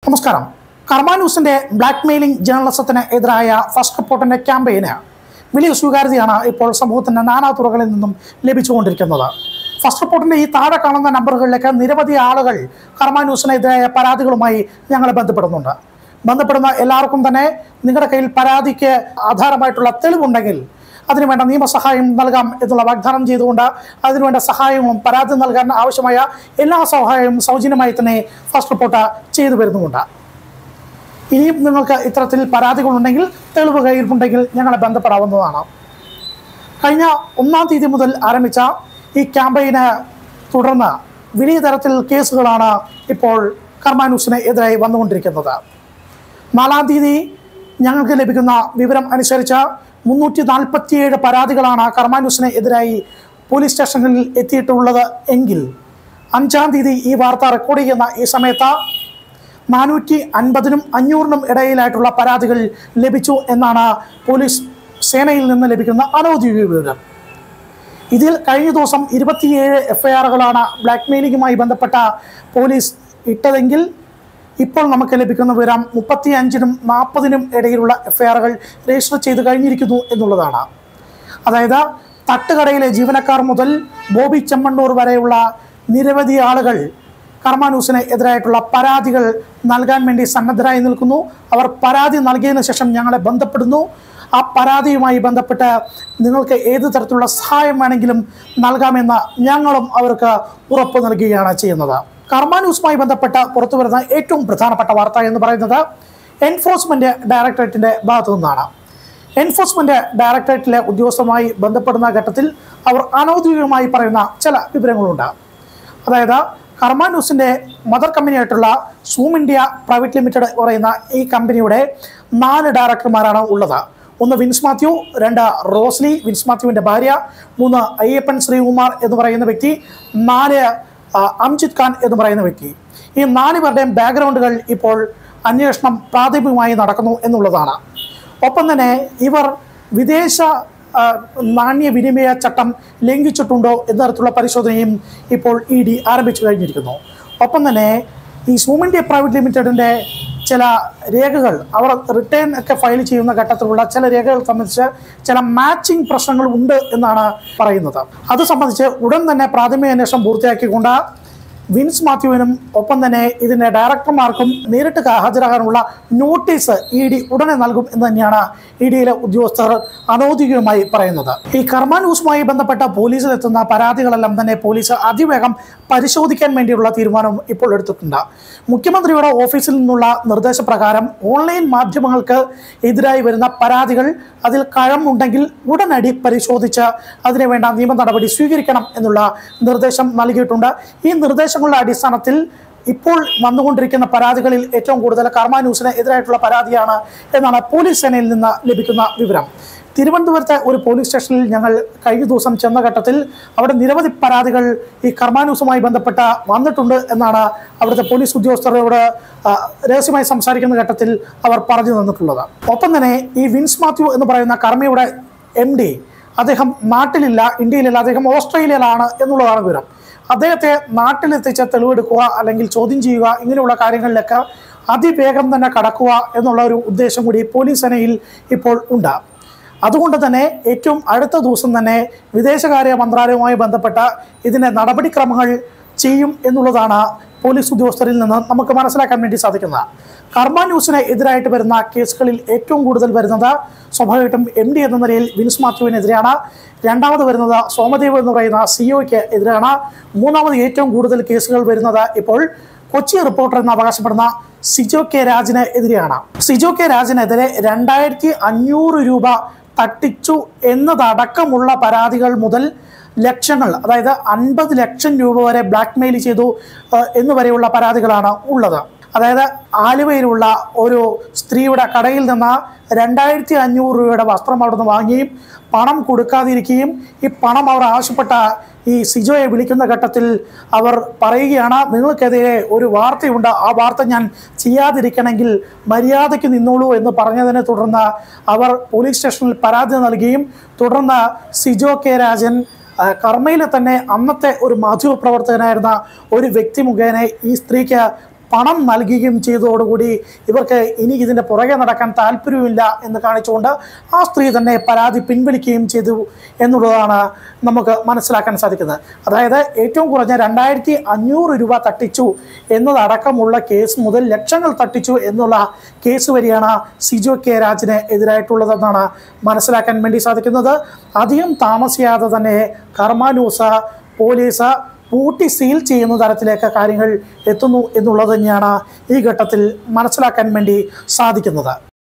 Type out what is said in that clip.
നമസ്കാരം കർമ്മ ന്യൂസിന്റെ ബ്ലാക്ക് മെയിലിംഗ് ജേർണലിസത്തിന് എതിരായ ഫസ്റ്റ് റിപ്പോർട്ടിന്റെ ക്യാമ്പയിന് വലിയ സ്വീകാര്യതയാണ് ഇപ്പോൾ സമൂഹത്തിന്റെ നാനാ തുറകളിൽ നിന്നും ലഭിച്ചുകൊണ്ടിരിക്കുന്നത് ഫസ്റ്റ് റിപ്പോർട്ടിന്റെ ഈ താഴെ കാണുന്ന നമ്പറുകളിലേക്ക് നിരവധി ആളുകൾ കർമ്മ ന്യൂസിനെതിരായ പരാതികളുമായി ഞങ്ങളെ ബന്ധപ്പെടുന്നുണ്ട് ബന്ധപ്പെടുന്ന എല്ലാവർക്കും തന്നെ നിങ്ങളുടെ കയ്യിൽ പരാതിക്ക് ആധാരമായിട്ടുള്ള തെളിവുണ്ടെങ്കിൽ അതിനുവേണ്ട നിയമസഹായം നൽകാം എന്നുള്ള വാഗ്ദാനം ചെയ്തുകൊണ്ട് അതിനുവേണ്ട സഹായവും പരാതി നൽകാൻ ആവശ്യമായ എല്ലാ സഹായവും സൗജന്യമായി തന്നെ ഫസ്റ്റ് റിപ്പോർട്ട് ചെയ്തു വരുന്നുമുണ്ട് ഇനിയും നിങ്ങൾക്ക് ഇത്തരത്തിൽ പരാതികളുണ്ടെങ്കിൽ തെളിവ് കയ്യിലുണ്ടെങ്കിൽ ഞങ്ങളെ ബന്ധപ്പെടാവുന്നതാണ് കഴിഞ്ഞ ഒന്നാം തീയതി മുതൽ ആരംഭിച്ച ഈ ക്യാമ്പയിന് തുടർന്ന് വലിയ തരത്തിൽ കേസുകളാണ് ഇപ്പോൾ കർമ്മ ന്യൂസിന് എതിരായി വന്നുകൊണ്ടിരിക്കുന്നത് നാലാം തീയതി ഞങ്ങൾക്ക് ലഭിക്കുന്ന വിവരം അനുസരിച്ച് മുന്നൂറ്റി നാൽപ്പത്തിയേഴ് പരാതികളാണ് കർമ്മ ന്യൂസിന് എതിരായി പോലീസ് സ്റ്റേഷനിൽ എത്തിയിട്ടുള്ളത് എങ്കിൽ അഞ്ചാം തീയതി ഈ വാർത്ത റെക്കോർഡ് ചെയ്യുന്ന ഈ സമയത്ത് നാനൂറ്റി അൻപതിനും അഞ്ഞൂറിനും ഇടയിലായിട്ടുള്ള പരാതികൾ ലഭിച്ചു എന്നാണ് പോലീസ് സേനയിൽ നിന്ന് ലഭിക്കുന്ന അനൗദ്യോഗിക വിവരം ഇതിൽ കഴിഞ്ഞ ദിവസം ഇരുപത്തിയേഴ് എഫ് ഐ ആറുകളാണ് ബ്ലാക്ക് മെയിലിംഗുമായി ബന്ധപ്പെട്ട പോലീസ് ഇട്ടതെങ്കിൽ ഇപ്പോൾ നമുക്ക് ലഭിക്കുന്ന വിവരം മുപ്പത്തി അഞ്ചിനും നാൽപ്പതിനും ഇടയിലുള്ള എഫ് ഐ ആറുകൾ രജിസ്റ്റർ ചെയ്ത് കഴിഞ്ഞിരിക്കുന്നു എന്നുള്ളതാണ് അതായത് തട്ടുകടയിലെ ജീവനക്കാർ മുതൽ ബോബി ചെമ്മണ്ണൂർ വരെയുള്ള നിരവധി ആളുകൾ കർമ്മ ന്യൂസിന് എതിരായിട്ടുള്ള പരാതികൾ നൽകാൻ വേണ്ടി സന്നദ്ധരായി നിൽക്കുന്നു അവർ പരാതി നൽകിയതിനു ശേഷം ഞങ്ങളെ ബന്ധപ്പെടുന്നു ആ പരാതിയുമായി ബന്ധപ്പെട്ട് നിങ്ങൾക്ക് ഏത് തരത്തിലുള്ള സഹായം വേണമെങ്കിലും നൽകാമെന്ന് ഞങ്ങളും അവർക്ക് ഉറപ്പ് നൽകുകയാണ് ചെയ്യുന്നത് കർമ്മ ന്യൂസുമായി ബന്ധപ്പെട്ട് പുറത്തു വരുന്ന ഏറ്റവും പ്രധാനപ്പെട്ട വാർത്ത എന്ന് പറയുന്നത് എൻഫോഴ്സ്മെന്റ് ഡയറക്ടറേറ്റിന്റെ ഭാഗത്തു നിന്നാണ് എൻഫോഴ്സ്മെന്റ് ഡയറക്ടറേറ്റിലെ ഉദ്യോഗസ്ഥരുമായി ബന്ധപ്പെടുന്ന ഘട്ടത്തിൽ അവർ അനൗദ്യോഗികമായി പറയുന്ന ചില വിവരങ്ങളുണ്ട് അതായത് കർമ്മ ന്യൂസിന്റെ മദർ കമ്പനിയായിട്ടുള്ള സൂം ഇന്ത്യ പ്രൈവറ്റ് ലിമിറ്റഡ് പറയുന്ന ഈ കമ്പനിയുടെ നാല് ഡയറക്ടർമാരാണ് ഉള്ളത് ഒന്ന് വിൻസ് മാത്യു രണ്ട് റോസ്ലി വിൻസ് മാത്യുവിൻ്റെ ഭാര്യ മൂന്ന് അയ്യപ്പൻ ശ്രീകുമാർ എന്ന് പറയുന്ന വ്യക്തി നാല് ആ, അംജിത് ഖാൻ എന്ന് പറയുന്ന വ്യക്തി ഈ നാല് പേരുടെയും ബാക്ക്ഗ്രൗണ്ടുകൾ ഇപ്പോൾ അന്വേഷണം പ്രാഥമികമായി നടക്കുന്നു എന്നുള്ളതാണ് ഒപ്പം തന്നെ ഇവർ വിദേശ ആ, നാണ്യവിനിമയ ചട്ടം ലംഘിച്ചിട്ടുണ്ടോ എന്ന തരത്തിലുള്ള പരിശോധനയും ഇപ്പോൾ ഇ ഡി ആരംഭിച്ചു കഴിഞ്ഞിരിക്കുന്നു ഒപ്പം തന്നെ ഈ സൂമിൻ്റെ പ്രൈവറ്റ് ലിമിറ്റഡിൻ്റെ ചില രേഖകൾ അവർ റിട്ടേൺ ഒക്കെ ഫയൽ ചെയ്യുന്ന ഘട്ടത്തിലുള്ള ചില രേഖകൾ സംബന്ധിച്ച് ചില മാച്ചിങ് പ്രശ്നങ്ങൾ ഉണ്ട് എന്നാണ് പറയുന്നത് അത് സംബന്ധിച്ച് ഉടൻ തന്നെ പ്രാഥമിക അന്വേഷണം പൂർത്തിയാക്കിക്കൊണ്ട് വിൻസ് മാത്യുവിനും ഒപ്പം തന്നെ ഇതിന്റെ ഡയറക്ടർമാർക്കും നേരിട്ട് ക- ഹാജരാകാനുള്ള നോട്ടീസ് ഇ ഡി ഉടനെ നൽകും എന്ന് തന്നെയാണ് ഇ ഡിയിലെ ഉദ്യോഗസ്ഥർ അനൗദ്യോഗികമായി പറയുന്നത് ഈ കർമ്മ ന്യൂസുമായി ബന്ധപ്പെട്ട പോലീസിലെത്തുന്ന പരാതികളെല്ലാം തന്നെ പോലീസ് അതിവേഗം പരിശോധിക്കാൻ വേണ്ടിയുള്ള തീരുമാനം ഇപ്പോൾ എടുത്തിട്ടുണ്ട് മുഖ്യമന്ത്രിയുടെ ഓഫീസിൽ നിന്നുള്ള നിർദ്ദേശപ്രകാരം ഓൺലൈൻ മാധ്യമങ്ങൾക്ക് എതിരായി വരുന്ന പരാതികൾ അതിൽ കഴമുണ്ടെങ്കിൽ ഉടനടി പരിശോധിച്ച് അതിനു വേണ്ട നിയമ നടപടി സ്വീകരിക്കണം എന്നുള്ള നിർദ്ദേശം നൽകിയിട്ടുണ്ട് ഈ നിർദ്ദേശങ്ങളുടെ അടിസ്ഥാനത്തിൽ ഇപ്പോൾ വന്നുകൊണ്ടിരിക്കുന്ന പരാതികളിൽ ഏറ്റവും കൂടുതൽ കർമ്മ ന്യൂസിന് എതിരായിട്ടുള്ള പരാതിയാണ് എന്നാണ് പോലീസ് സേനയിൽ നിന്ന് ലഭിക്കുന്ന വിവരം തിരുവനന്തപുരത്തെ ഒരു പോലീസ് സ്റ്റേഷനിൽ ഞങ്ങൾ കഴിഞ്ഞ ദിവസം ചെന്ന ഘട്ടത്തിൽ അവിടെ നിരവധി പരാതികൾ ഈ കർമ്മ ന്യൂസുമായി ബന്ധപ്പെട്ട വന്നിട്ടുണ്ട് എന്നാണ് അവിടുത്തെ പോലീസ് ഉദ്യോഗസ്ഥരോട് ആ, രഹസ്യമായി സംസാരിക്കുന്ന ഘട്ടത്തിൽ അവർ പറഞ്ഞു തന്നിട്ടുള്ളത് ഒപ്പം തന്നെ ഈ വിൻസ് മാത്യു എന്ന് പറയുന്ന കർമ്മയുടെ എം ഡി അദ്ദേഹം നാട്ടിലില്ല ഇന്ത്യയിലില്ല അദ്ദേഹം ഓസ്ട്രേലിയയിലാണ് എന്നുള്ളതാണ് വിവരം അദ്ദേഹത്തെ നാട്ടിലെത്തിച്ച് തെളിവെടുക്കുക അല്ലെങ്കിൽ ചോദ്യം ചെയ്യുക ഇങ്ങനെയുള്ള കാര്യങ്ങളിലൊക്കെ അതിവേഗം തന്നെ കടക്കുക എന്നുള്ള ഒരു ഉദ്ദേശം കൂടി പോലീസ് സേനയിൽ ഇപ്പോൾ ഉണ്ട് അതുകൊണ്ട് തന്നെ ഏറ്റവും അടുത്ത ദിവസം തന്നെ വിദേശകാര്യ മന്ത്രാലയവുമായി ബന്ധപ്പെട്ട ഇതിൻ്റെ നടപടിക്രമങ്ങൾ ചെയ്യും എന്നുള്ളതാണ് പോലീസ് ഉദ്യോഗസ്ഥരിൽ നിന്ന് നമുക്ക് മനസ്സിലാക്കാൻ വേണ്ടി സാധിക്കുന്നത് കർമ്മ ന്യൂസിന് എതിരായിട്ട് വരുന്ന കേസുകളിൽ ഏറ്റവും കൂടുതൽ വരുന്നത് സ്വാഭാവികമായിട്ടും എം ഡി എന്ന നിലയിൽ വിൻസ് മാത്യുവിനെതിരെയാണ് രണ്ടാമത് വരുന്നത് സോമദേവ് എന്ന് പറയുന്ന സിഒയ്ക്ക് എതിരാണ് മൂന്നാമത് ഏറ്റവും കൂടുതൽ കേസുകൾ വരുന്നത് ഇപ്പോൾ കൊച്ചി റിപ്പോർട്ടർ എന്ന് അവകാശപ്പെടുന്ന സിജോ കെ രാജിന് എതിരെയാണ് സിജോ കെ രാജിനെതിരെ രണ്ടായിരത്തി അഞ്ഞൂറ് രൂപ തട്ടിച്ചു എന്നതടക്കമുള്ള പരാതികൾ മുതൽ ലക്ഷങ്ങൾ അതായത് അൻപത് ലക്ഷം രൂപ വരെ ബ്ലാക്ക് മെയിൽ ചെയ്തു ഏഹ്, എന്ന് വരെയുള്ള പരാതികളാണ് ഉള്ളത് അതായത് ആലുവയിലുള്ള ഒരു സ്ത്രീയുടെ കടയിൽ നിന്ന് രണ്ടായിരത്തി അഞ്ഞൂറ് രൂപയുടെ വസ്ത്രം അവിടുന്ന് വാങ്ങുകയും പണം കൊടുക്കാതിരിക്കുകയും ഈ പണം അവർ ആവശ്യപ്പെട്ട ഈ സിജോയെ വിളിക്കുന്ന ഘട്ടത്തിൽ അവർ പറയുകയാണ് നിങ്ങൾക്കെതിരെ ഒരു വാർത്തയുണ്ട് ആ വാർത്ത ഞാൻ ചെയ്യാതിരിക്കണമെങ്കിൽ മര്യാദയ്ക്ക് നിന്നോളൂ എന്ന് പറഞ്ഞതിനെ തുടർന്ന് അവർ പോലീസ് സ്റ്റേഷനിൽ പരാതി നൽകുകയും തുടർന്ന് സിജോ കെ രാജൻ ആ, കർമ്മയിലെ തന്നെ അന്നത്തെ ഒരു മാധ്യമപ്രവർത്തകനായിരുന്ന ഒരു വ്യക്തി മുഖേന ഈ സ്ത്രീക്ക് പണം നൽകുകയും ചെയ്തതോടുകൂടി ഇവർക്ക് ഇനി ഇതിൻ്റെ പുറകെ നടക്കാൻ താല്പര്യമില്ല എന്ന് കാണിച്ചുകൊണ്ട് ആ സ്ത്രീ തന്നെ പരാതി പിൻവലിക്കുകയും ചെയ്തു എന്നുള്ളതാണ് നമുക്ക് മനസ്സിലാക്കാൻ സാധിക്കുന്നത് അതായത് ഏറ്റവും കുറഞ്ഞ രണ്ടായിരത്തി അഞ്ഞൂറ് രൂപ തട്ടിച്ചു എന്നതടക്കമുള്ള കേസ് മുതൽ ലക്ഷങ്ങൾ തട്ടിച്ചു എന്നുള്ള കേസ് വരെയാണ് സിജോ കെ രാജിന് എതിരായിട്ടുള്ളതെന്നാണ് മനസ്സിലാക്കാൻ വേണ്ടി സാധിക്കുന്നത് അധികം താമസിയാതെ തന്നെ കർമാന്യൂസ് പോലീസ് പൂട്ടി സീൽ ചെയ്യുന്ന തരത്തിലേക്ക് കാര്യങ്ങൾ എത്തുന്നു എന്നുള്ളത് തന്നെയാണ് ഈ ഘട്ടത്തിൽ മനസ്സിലാക്കാൻ വേണ്ടി സാധിക്കുന്നത്